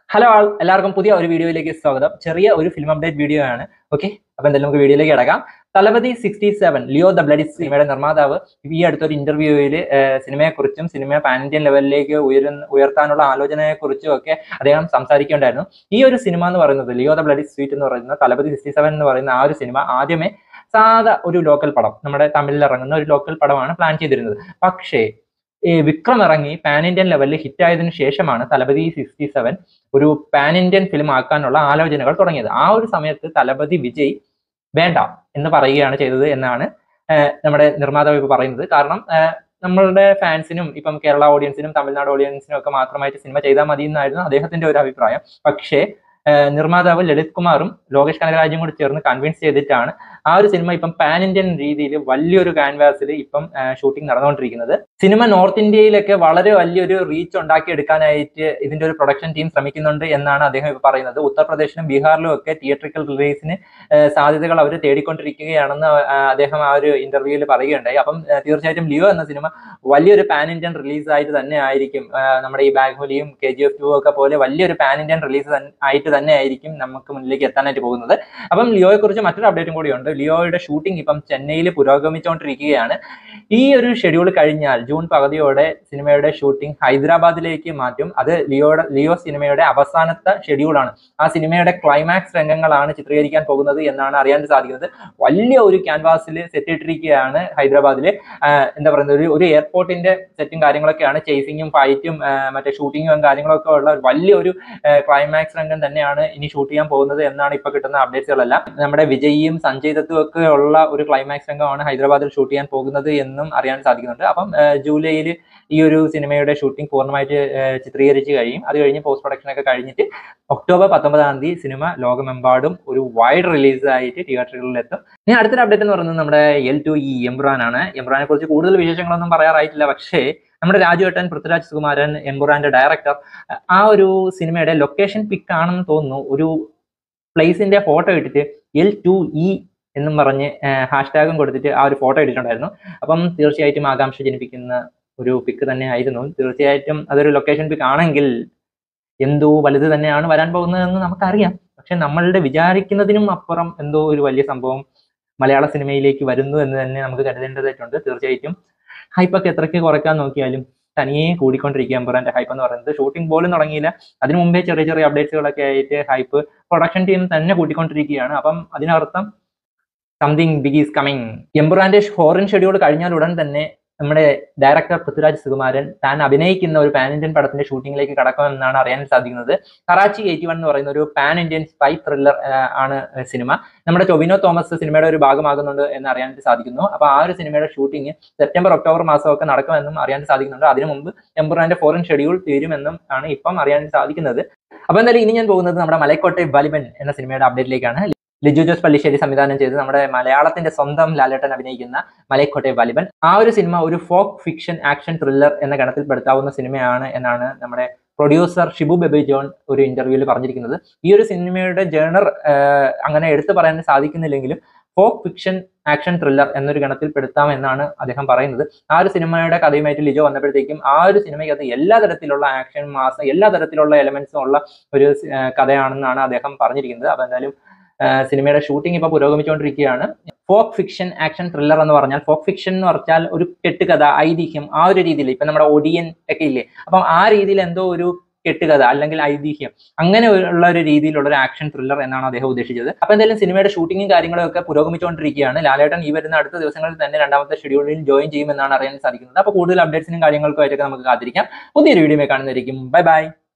hello ആൾ എല്ലാവർക്കും പുതിയ ഒരു വീഡിയോയിലേക്ക് സ്വാഗതം ചെറിയ ഒരു ഫിലിം അപ്ഡേറ്റ് വീഡിയോ ആണ് ഓക്കെ അപ്പൊ എന്തായാലും നമുക്ക് വീഡിയോയിലേക്ക് കിടക്കാം Thalapathy sixty seven Leo the bloody സിനിമയുടെ നിർമ്മാതാവ് ഈ അടുത്തൊരു ഇന്റർവ്യൂവിൽ സിനിമയെക്കുറിച്ചും സിനിമ പാൻ ഇന്ത്യൻ ലെവലിലേക്ക് ഉയരുന്ന ഉയർത്താനുള്ള ആലോചനയെക്കുറിച്ചും ഒക്കെ അദ്ദേഹം സംസാരിക്കുകയുണ്ടായിരുന്നു ഈ ഒരു സിനിമ എന്ന് പറയുന്നത് ലിയോ ദ ബ്ലഡി സ്വീറ്റ് എന്ന് പറയുന്ന തലപതി സിക്സ്റ്റി സെവൻ എന്ന് പറയുന്ന ആ ഒരു സിനിമ ആദ്യമേ സാധാ ഒരു ലോക്കൽ പടം നമ്മുടെ തമിഴിൽ ഇറങ്ങുന്ന ഒരു ലോക്കൽ പടമാണ് പ്ലാൻ ചെയ്തിരുന്നത് പക്ഷേ ഈ വിക്രം ഇറങ്ങി പാൻ ഇന്ത്യൻ ലെവലിൽ ഹിറ്റ് ആയതിനു ശേഷമാണ് തലപതി സിക്സ്റ്റി സെവൻ ഒരു പാൻ ഇന്ത്യൻ ഫിലിം ആക്കാനുള്ള ആലോചനകൾ തുടങ്ങിയത് ആ ഒരു സമയത്ത് തലപതി വിജയ് വേണ്ട എന്ന് പറയുകയാണ് ചെയ്തത് എന്നാണ് ആഹ് നമ്മുടെ നിർമ്മാതാവ് ഇപ്പൊ പറയുന്നത് കാരണം ആഹ് നമ്മളുടെ ഫാൻസിനും ഇപ്പം കേരള ഓഡിയൻസിനും തമിഴ്നാട് ഓഡിയൻസിനും ഒക്കെ മാത്രമായിട്ട് സിനിമ ചെയ്താൽ മതി എന്നായിരുന്നു അദ്ദേഹത്തിന്റെ ഒരു അഭിപ്രായം പക്ഷേ ആഹ് നിർമ്മാതാവ് ലളിത് കുമാറും ലോകേഷ് കനകരാജും കൂടി ചേർന്ന് കൺവിൻസ് ചെയ്തിട്ടാണ് ആ ഒരു സിനിമ ഇപ്പം പാൻ ഇന്ത്യൻ രീതിയിൽ വലിയൊരു ക്യാൻവാസിൽ ഇപ്പം ഷൂട്ടിംഗ് നടന്നുകൊണ്ടിരിക്കുന്നത് സിനിമ നോർത്ത് ഇന്ത്യയിലൊക്കെ വളരെ വലിയൊരു റീച്ച് ഉണ്ടാക്കി എടുക്കാനായിട്ട് ഇതിന്റെ ഒരു പ്രൊഡക്ഷൻ ടീം ശ്രമിക്കുന്നുണ്ട് എന്നാണ് അദ്ദേഹം ഇപ്പൊ പറയുന്നത് ഉത്തർപ്രദേശിലും ബീഹാറിലും ഒക്കെ തിയേറ്ററിക്കൽ റിലീസിന് സാധ്യതകൾ അവർ തേടിക്കൊണ്ടിരിക്കുകയാണെന്ന് ആ, അദ്ദേഹം ആ ഒരു ഇന്റർവ്യൂവിൽ പറയുകയുണ്ടായി അപ്പം ആ, തീർച്ചയായിട്ടും ലിയോ എന്ന സിനിമ വലിയൊരു പാൻ ഇന്ത്യൻ റിലീസ് ആയിട്ട് തന്നെ ആയിരിക്കും ആ, നമ്മുടെ ഈ ബാഗ്ഹുലിയും കെ ജി എഫ് ടു ഒക്കെ പോലെ വലിയൊരു പാൻ ഇന്ത്യൻ റിലീസ് ആയിട്ട് തന്നെ ആയിരിക്കും നമുക്ക് മുന്നിലേക്ക് എത്താനായിട്ട് പോകുന്നത് അപ്പം ലിയോയെ കുറിച്ച് മറ്റൊരു അപ്ഡേറ്റും കൂടിയുണ്ട് ലിയോയുടെ ഷൂട്ടിംഗ് ഇപ്പം ചെന്നൈയിൽ പുരോഗമിച്ചുകൊണ്ടിരിക്കുകയാണ് ഈ ഒരു ഷെഡ്യൂൾ കഴിഞ്ഞാൽ ജൂൺ പകുതിയോടെ സിനിമയുടെ ഷൂട്ടിംഗ് ഹൈദരാബാദിലേക്ക് മാറ്റും അത് ലിയോയുടെ ലിയോ സിനിമയുടെ അവസാനത്തെ ഷെഡ്യൂളാണ് ആ സിനിമയുടെ ക്ലൈമാക്സ് രംഗങ്ങളാണ് ചിത്രീകരിക്കാൻ പോകുന്നത് എന്നാണ് അറിയാൻ സാധിക്കുന്നത് വലിയ ഒരു ക്യാൻവാസിൽ സെറ്റ് ഇട്ടിരിക്കുകയാണ് ഹൈദരാബാദിൽ എന്താ പറയുന്നത് ഒരു ഒരു എയർപോർട്ടിന്റെ സെറ്റും കാര്യങ്ങളൊക്കെയാണ് ചേസിങ്ങും ഫൈറ്റും മറ്റേ ഷൂട്ടിങ്ങും കാര്യങ്ങളൊക്കെ ഉള്ള വലിയൊരു ക്ലൈമാക്സ് രംഗം തന്നെയാണ് ഇനി ഷൂട്ട് ചെയ്യാൻ പോകുന്നത് എന്നാണ് ഇപ്പൊ കിട്ടുന്ന അപ്ഡേറ്റ്സുകളെല്ലാം നമ്മുടെ വിജയിയും സഞ്ജയ് ദത്തും ഒക്കെ ഉള്ള ഒരു ക്ലൈമാക്സ് രംഗമാണ് ഹൈദരാബാദിൽ ഷൂട്ട് ചെയ്യാൻ പോകുന്നത് എന്നും അറിയാൻ സാധിക്കുന്നുണ്ട് അപ്പം ജൂലൈയിൽ ഈ ഒരു സിനിമയുടെ ഷൂട്ടിംഗ് പൂർണ്ണമായിട്ട് ഏഹ് ചിത്രീകരിച്ച് കഴിയും അത് കഴിഞ്ഞ് പോസ്റ്റ് പ്രൊഡക്ഷൻ ഒക്കെ കഴിഞ്ഞിട്ട് ഒക്ടോബർ പത്തൊമ്പതാം തീയതി സിനിമ ലോകമെമ്പാടും ഒരു വൈഡ് റിലീസ് ആയിട്ട് തിയേറ്ററുകളിൽ എത്തും ഇനി അടുത്തൊരു അപ്ഡേറ്റ് എന്ന് പറയുന്നത് നമ്മുടെ എൽ ടു ഇ എംബ്രാൻ ആണ് എംബ്രാനെ കുറിച്ച് കൂടുതൽ വിശേഷങ്ങളൊന്നും പറയാറായിട്ടില്ല പക്ഷേ നമ്മുടെ രാജുവേട്ടൻ പൃഥ്വിരാജ് സുകുമാരൻ എംബുറാന്റെ ഡയറക്ടർ ആ ഒരു സിനിമയുടെ ലൊക്കേഷൻ പിക്ക് ആണെന്ന് തോന്നുന്നു ഒരു പ്ലേസിന്റെ ഫോട്ടോ ഇട്ടിട്ട് എൽ ടു ഇ എന്നും പറഞ്ഞ് ഹാഷ്ടാഗും കൊടുത്തിട്ട് ആ ഒരു ഫോട്ടോ ഇട്ടിട്ടുണ്ടായിരുന്നു അപ്പം തീർച്ചയായിട്ടും ആകാംക്ഷ ജനിപ്പിക്കുന്ന ഒരു പിക്ക് തന്നെ ആയിരുന്നു തീർച്ചയായിട്ടും അതൊരു ലൊക്കേഷൻ പിക്ക് ആണെങ്കിൽ എന്തോ വലുത് തന്നെയാണ് വരാൻ പോകുന്നതെന്ന് നമുക്കറിയാം പക്ഷെ നമ്മളുടെ വിചാരിക്കുന്നതിനും അപ്പുറം എന്തോ ഒരു വലിയ സംഭവം മലയാള സിനിമയിലേക്ക് വരുന്നു എന്ന് തന്നെ നമുക്ക് കരുതേണ്ടതായിട്ടുണ്ട് തീർച്ചയായിട്ടും ഹൈപ്പൊക്കെ എത്രയ്ക്ക് കുറയ്ക്കാൻ നോക്കിയാലും തനിയെ കൂടിക്കൊണ്ടിരിക്കുക എംബുറാന്റെ ഹൈപ്പ് എന്ന് പറയുന്നത് ഷൂട്ടിംഗ് പോലും തുടങ്ങിയില്ല അതിനു മുമ്പേ ചെറിയ ചെറിയ അപ്ഡേറ്റ്സുകളൊക്കെ ആയിട്ട് ഹൈപ്പ് പ്രൊഡക്ഷൻ ടീം തന്നെ കൂട്ടിക്കൊണ്ടിരിക്കുകയാണ് അപ്പം അതിനർത്ഥം സംതിങ് ബിഗ് ഈസ് കമ്മിങ് എംബുറാന്റെ ഫോറിൻ ഷെഡ്യൂൾ കഴിഞ്ഞാൽ ഉടൻ തന്നെ നമ്മുടെ ഡയറക്ടർ പൃഥ്വിരാജ് സുകുമാരൻ താൻ അഭിനയിക്കുന്ന ഒരു പാൻ ഇന്ത്യൻ പടത്തിന്റെ ഷൂട്ടിംഗിലേക്ക് കടക്കുമെന്നാണ് അറിയാൻ സാധിക്കുന്നത് കറാച്ചി എയ്റ്റി വൺ എന്ന് പറയുന്ന ഒരു പാൻ ഇന്ത്യൻ സ്പൈ ത്രില്ലർ ആണ് സിനിമ നമ്മുടെ ടൊവിനോ തോമസ് സിനിമയുടെ ഒരു ഭാഗമാകുന്നുണ്ട് എന്ന് അറിയാൻ സാധിക്കുന്നു അപ്പൊ ആ ഒരു സിനിമയുടെ ഷൂട്ടിംഗ് സെപ്റ്റംബർ ഒക്ടോബർ മാസമൊക്കെ നടക്കുമെന്നും അറിയാൻ സാധിക്കുന്നുണ്ട് അതിനു മുമ്പ് എംബുറാന്റെ ഫോറിൻ ഷെഡ്യൂൾ തീരുമെന്നും ആണ് ഇപ്പം അറിയാൻ സാധിക്കുന്നത് അപ്പൊ എന്തായാലും ഇനി ഞാൻ പോകുന്നത് നമ്മുടെ മലക്കോട്ടെ വലിബൻ എന്ന സിനിമയുടെ അപ്ഡേറ്റിലേക്കാണ് ലിജു ജോസ് പള്ളിശ്ശേരി സംവിധാനം ചെയ്ത് നമ്മുടെ മലയാളത്തിന്റെ സ്വന്തം ലാലേട്ടൻ അഭിനയിക്കുന്ന മലയക്കോട്ടെ വലിബൻ ആ ഒരു സിനിമ ഒരു ഫോക്ക് ഫിക്ഷൻ ആക്ഷൻ ത്രില്ലർ എന്ന ഗണത്തിൽപ്പെടുത്താവുന്ന സിനിമയാണ് എന്നാണ് നമ്മുടെ പ്രൊഡ്യൂസർ ഷിബു ബെബി ജോൺ ഒരു ഇന്റർവ്യൂവിൽ പറഞ്ഞിരിക്കുന്നത് ഈ ഒരു സിനിമയുടെ ജേണർ അങ്ങനെ എടുത്തു പറയാൻ സാധിക്കുന്നില്ലെങ്കിലും ഫോക്ക് ഫിക്ഷൻ ആക്ഷൻ ത്രില്ലർ എന്നൊരു ഗണത്തിൽ പെടുത്താം എന്നാണ് അദ്ദേഹം പറയുന്നത് ആ ഒരു സിനിമയുടെ കഥയുമായിട്ട് ലിജോ വന്നപ്പോഴത്തേക്കും ആ ഒരു സിനിമയ്ക്കകത്ത് എല്ലാ തരത്തിലുള്ള ആക്ഷൻ മാസം എല്ലാ തരത്തിലുള്ള എലമെന്റ്സും ഉള്ള ഒരു കഥയാണെന്നാണ് അദ്ദേഹം പറഞ്ഞിരിക്കുന്നത് അപ്പൊ എന്തായാലും സിനിമയുടെ ഷൂട്ടിംഗ് ഇപ്പൊ പുരോഗമിച്ചുകൊണ്ടിരിക്കുകയാണ് ഫോക്ക് ഫിക്ഷൻ ആക്ഷൻ ത്രില്ലർ എന്ന് പറഞ്ഞാൽ ഫോക്ക് ഫിക്ഷൻ എന്ന് പറഞ്ഞാൽ ഒരു കെട്ടുകഥ ഐതിഹ്യം ആ ഒരു രീതിയിൽ ഇപ്പൊ നമ്മുടെ ഒഡിയൻ ഒക്കെ ഇല്ലേ അപ്പം ആ രീതിയിൽ എന്തോ ഒരു കെട്ടുകഥ അല്ലെങ്കിൽ ഐതിഹ്യം അങ്ങനെ ഉള്ള ഒരു രീതിയിലുള്ള ഒരു ആക്ഷൻ ത്രില്ലർ എന്നാണ് അദ്ദേഹം ഉദ്ദേശിച്ചത് അപ്പൊ എന്തായാലും സിനിമയുടെ ഷൂട്ടിങ്ങും കാര്യങ്ങളും ഒക്കെ പുരോഗമിച്ചുകൊണ്ടിരിക്കുകയാണ് ലാലേട്ടൻ ഈ വരുന്ന അടുത്ത ദിവസങ്ങളിൽ തന്നെ രണ്ടാമത്തെ ഷെഡ്യൂളിൽ ജോയിൻ ചെയ്യുമെന്നാണ് അറിയാൻ സാധിക്കുന്നത് അപ്പൊ കൂടുതൽ അപ്ഡേറ്റ്സിനും കാര്യങ്ങൾക്കും ആയിട്ടൊക്കെ നമുക്ക് കാത്തിരിക്കാം പുതിയൊരു വീഡിയോ കാണുന്നതായിരിക്കും ബൈ ബൈ